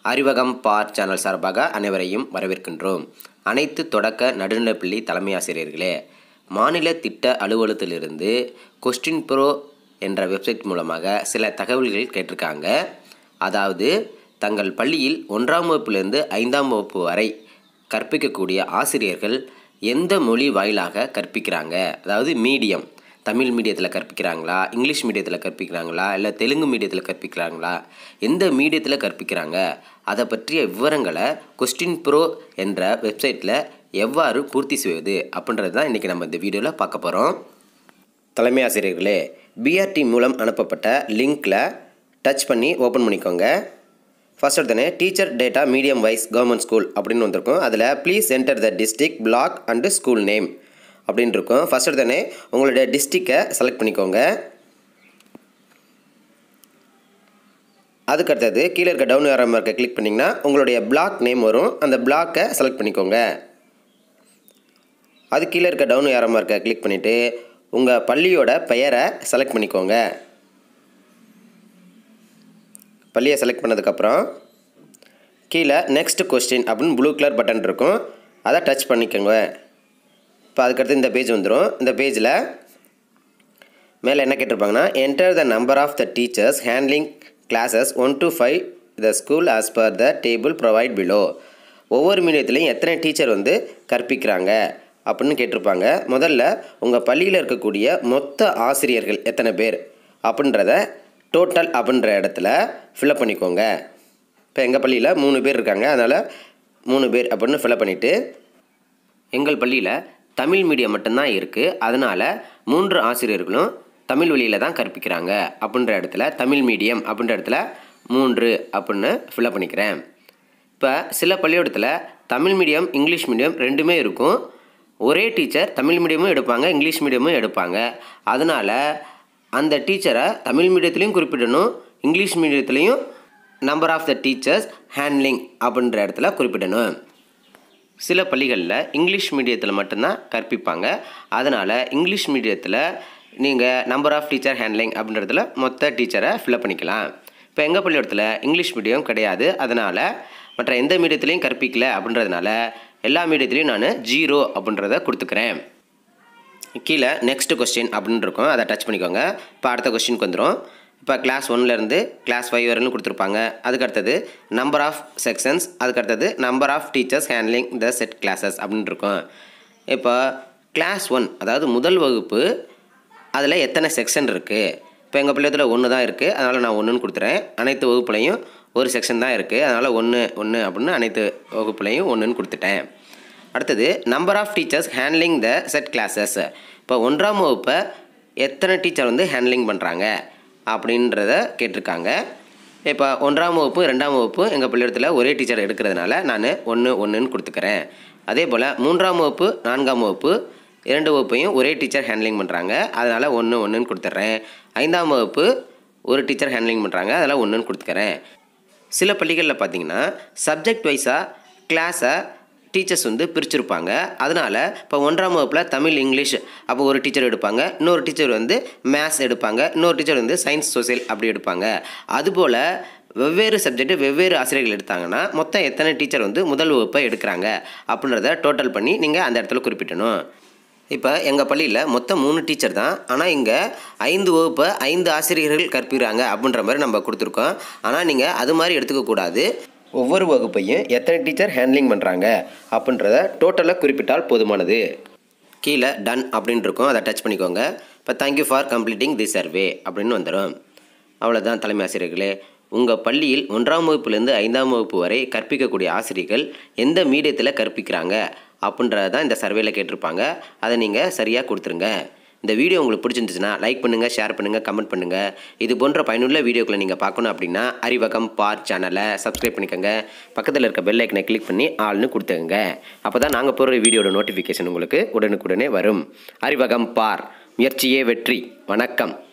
அறிவகம் பார் channel சார்பாக அனைவரையும் வரவேற்கின்றோம் அனைத்து தொடக்க நடுநிலைப்பள்ளி தலைமை ஆசிரியர்களே மாநில திட்ட அலுவலகத்திலிருந்து கொஸ்டின் ப்ரோ என்ற வெப்சைட் மூலமாக சில தகவல்கள் கேட்டிருக்காங்க அதாவது தங்கள் பள்ளியில் ஒன்றாம் வகுப்பிலிருந்து ஐந்தாம் வகுப்பு வரை கற்பிக்கக்கூடிய ஆசிரியர்கள் எந்த மொழி வாயிலாக கற்பிக்கிறாங்க அதாவது மீடியம் தமிழ் மீடியத்தில் கற்பிக்கிறாங்களா இங்கிலீஷ் மீடியத்தில் கற்பிக்கிறாங்களா இல்லை தெலுங்கு மீடியத்தில் கற்பிக்கிறாங்களா எந்த மீடியத்தில் கற்பிக்கிறாங்க அதை பற்றிய விவரங்களை கொஸ்டின் ப்ரோ என்ற வெப்சைட்டில் எவ்வாறு பூர்த்தி செய்வது அப்படின்றது தான் இன்றைக்கி நம்ம இந்த வீடியோவில் பார்க்க போகிறோம் தலைமை ஆசிரியர்களே பிஆர்டி மூலம் அனுப்பப்பட்ட லிங்க்கில் டச் பண்ணி ஓப்பன் பண்ணிக்கோங்க ஃபர்ஸ்ட் எடுத்தோடனே teacher data medium wise government school அப்படின்னு வந்திருக்கும் அதில் please enter the district block and school name அப்படின்னு இருக்கும் ஃபர்ஸ்ட் எடுத்தோடனே உங்களுடைய டிஸ்ட்ரிக்டை செலக்ட் பண்ணிக்கோங்க அதுக்கு அடுத்தது கீழே இருக்க டவுன் ஏரோ மார்க்கை கிளிக் பண்ணிங்கன்னா உங்களுடைய பிளாக் நேம் வரும் அந்த பிளாக்கை செலக்ட் பண்ணிக்கோங்க அது கீழே இருக்க டவுன் ஏரோ மார்க்கை கிளிக் பண்ணிவிட்டு உங்கள் பள்ளியோட பெயரை செலக்ட் பண்ணிக்கோங்க பள்ளியை செலக்ட் பண்ணதுக்கப்புறம் கீழே நெக்ஸ்ட் கொஸ்டின் அப்படின்னு ப்ளூ கலர் பட்டன் இருக்கும் அதை டச் பண்ணிக்கோங்க இப்போ அதுக்கடுத்து இந்த பேஜ் வந்துடும் இந்த பேஜில் மேலே என்ன கேட்டிருப்பாங்கன்னா enter the number of the teachers handling classes one to five the school as per the table provide below ஒவ்வொரு மீடியத்துலேயும் எத்தனை டீச்சர் வந்து கற்பிக்கிறாங்க அப்படின்னு கேட்டிருப்பாங்க முதல்ல உங்கள் பள்ளியில் இருக்கக்கூடிய மொத்த ஆசிரியர்கள் எத்தனை பேர் அப்படின்றத டோட்டல் அப்படின்ற இடத்துல ஃபில்அப் பண்ணிக்கோங்க இப்போ எங்கள் பள்ளியில் மூணு பேர் இருக்காங்க அதனால் மூணு பேர் அப்படின்னு ஃபில்அப் பண்ணிவிட்டு எங்கள் பள்ளியில் தமிழ் மீடியம் மட்டும்தான் இருக்குது அதனால் மூன்று ஆசிரியர்களும் தமிழ் வழியில் தான் கற்பிக்கிறாங்க அப்படின்ற இடத்துல தமிழ் மீடியம் அப்படின்ற இடத்துல மூன்று அப்படின்னு ஃபில்அப் பண்ணிக்கிறேன் இப்போ சில பள்ளிக்கூடத்தில் தமிழ் மீடியம் இங்கிலீஷ் மீடியம் ரெண்டுமே இருக்கும் ஒரே டீச்சர் தமிழ் மீடியமும் எடுப்பாங்க இங்கிலீஷ் மீடியமும் எடுப்பாங்க அதனால் அந்த டீச்சரை தமிழ் மீடியத்துலேயும் குறிப்பிடணும் இங்கிலீஷ் மீடியத்துலேயும் number of the teachers handling அப்படின்ற இடத்துல குறிப்பிடணும் சில பள்ளிகளில் இங்கிலீஷ் மீடியத்தில் மட்டும்தான் கற்பிப்பாங்க அதனால் இங்கிலீஷ் மீடியத்தில் நீங்கள் நம்பர் ஆஃப் டீச்சர் ஹேண்ட்லிங் அப்படின்றதுல மொத்த டீச்சரை ஃபில்அப் பண்ணிக்கலாம் இப்போ எங்கள் பள்ளிக்கூடத்தில் இங்கிலீஷ் மீடியம் கிடையாது அதனால் மற்ற எந்த மீடியத்துலேயும் கற்பிக்கல அப்படின்றதுனால எல்லா மீடியத்துலேயும் நான் ஜீரோ அப்படின்றத கொடுத்துக்கிறேன் கீழே நெக்ஸ்ட் கொஸ்டின் அப்படின்னு இருக்கும் அதை டச் பண்ணிக்கோங்க இப்போ அடுத்த கொஸ்டினுக்கு வந்துடும் இப்போ கிளாஸ் ஒன்லேருந்து கிளாஸ் ஃபைவ் வரையிலும் கொடுத்துருப்பாங்க அதுக்கு அடுத்தது நம்பர் ஆஃப் செக்ஷன்ஸ் அதுக்கு அடுத்தது number of teachers handling the set classes அப்படின்னு இருக்கும் இப்போ கிளாஸ் ஒன் அதாவது முதல் வகுப்பு அதில் எத்தனை செக்ஷன் இருக்குது இப்போ எங்கள் பிள்ளையத்தில் ஒன்று தான் இருக்குது அதனால் நான் ஒன்றுன்னு கொடுத்துறேன் அனைத்து வகுப்புலையும் ஒரு செக்ஷன் தான் இருக்குது அதனால் ஒன்று ஒன்று அப்படின்னு அனைத்து வகுப்புலையும் ஒன்றுன்னு கொடுத்துட்டேன் அடுத்தது number of teachers handling the set classes இப்போ ஒன்றாம் வகுப்பை எத்தனை டீச்சர் வந்து ஹேண்ட்லிங் பண்ணுறாங்க அப்படின்றத கேட்டிருக்காங்க இப்போ ஒன்றாம் வகுப்பு ரெண்டாம் வகுப்பு எங்கள் பள்ளிக்கூடத்தில் ஒரே டீச்சர் எடுக்கிறதுனால நான் ஒன்று ஒன்றுன்னு கொடுத்துக்கிறேன் அதே போல் மூன்றாம் வகுப்பு நான்காம் வகுப்பு இரண்டு வகுப்பையும் ஒரே டீச்சர் ஹேண்ட்லிங் பண்ணுறாங்க அதனால் ஒன்று ஒன்றுன்னு கொடுத்துட்றேன் ஐந்தாம் வகுப்பு ஒரு டீச்சர் ஹேண்ட்லிங் பண்ணுறாங்க அதனால் ஒன்றுன்னு கொடுத்துக்கிறேன் சில பள்ளிகளில் பார்த்தீங்கன்னா சப்ஜெக்ட் வைஸாக கிளாஸை டீச்சர்ஸ் வந்து பிரிச்சிருப்பாங்க அதனால் இப்போ ஒன்றாம் வகுப்பில் தமிழ் இங்கிலீஷ் அப்போ ஒரு டீச்சர் எடுப்பாங்க இன்னொரு டீச்சர் வந்து மேத்ஸ் எடுப்பாங்க இன்னொரு டீச்சர் வந்து சயின்ஸ் சோசியல் அப்படி எடுப்பாங்க அதுபோல் வெவ்வேறு சப்ஜெக்ட் வெவ்வேறு ஆசிரியர்கள் எடுத்தாங்கன்னா மொத்தம் எத்தனை டீச்சர் வந்து முதல் வகுப்பை எடுக்கிறாங்க அப்படின்றத டோட்டல் பண்ணி நீங்கள் அந்த இடத்துல குறிப்பிட்டணும் இப்போ எங்கள் பள்ளியில் மொத்தம் மூணு டீச்சர் தான் ஆனால் இங்கே ஐந்து வகுப்பை ஐந்து ஆசிரியர்கள் கற்பிக்கிறாங்க அப்படின்ற மாதிரி நம்ம கொடுத்துருக்கோம் ஆனால் நீங்கள் அது மாதிரி எடுத்துக்கக்கூடாது ஒவ்வொரு வகுப்பையும் எத்தனை டீச்சர் ஹேண்ட்லிங் பண்ணுறாங்க அப்படின்றத டோட்டலாக குறிப்பிட்டால் போதுமானது கீழே டன் அப்படின்னு இருக்கும் அதை டச் பண்ணிக்கோங்க இப்போ thank you for completing the survey அப்படின்னு வந்துடும் அவ்வளோதான் தலைமை ஆசிரியர்களே உங்கள் பள்ளியில் ஒன்றாம் வகுப்புலேருந்து ஐந்தாம் வகுப்பு வரை கற்பிக்கக்கூடிய ஆசிரியர்கள் எந்த மீடியத்தில் கற்பிக்கிறாங்க அப்படின்றத தான் இந்த சர்வேல கேட்டிருப்பாங்க அதை நீங்கள் சரியாக கொடுத்துருங்க இந்த வீடியோ உங்களுக்கு பிடிச்சிருந்துச்சுன்னா லைக் பண்ணுங்கள் ஷேர் பண்ணுங்கள் கமெண்ட் பண்ணுங்கள் இது போன்ற பயனுள்ள வீடியோக்களை நீங்கள் பார்க்கணும் அப்படின்னா அறிவகம் பார் சேனலை சப்ஸ்கிரைப் பண்ணிக்கோங்க பக்கத்தில் இருக்க பெல் ஐக்கனை கிளிக் பண்ணி ஆள்னு கொடுத்துக்கோங்க அப்போ தான் நாங்கள் போகிற வீடியோட நோட்டிஃபிகேஷன் உங்களுக்கு உடனுக்குடனே வரும் அறிவகம் பார் முயற்சியே வெற்றி வணக்கம்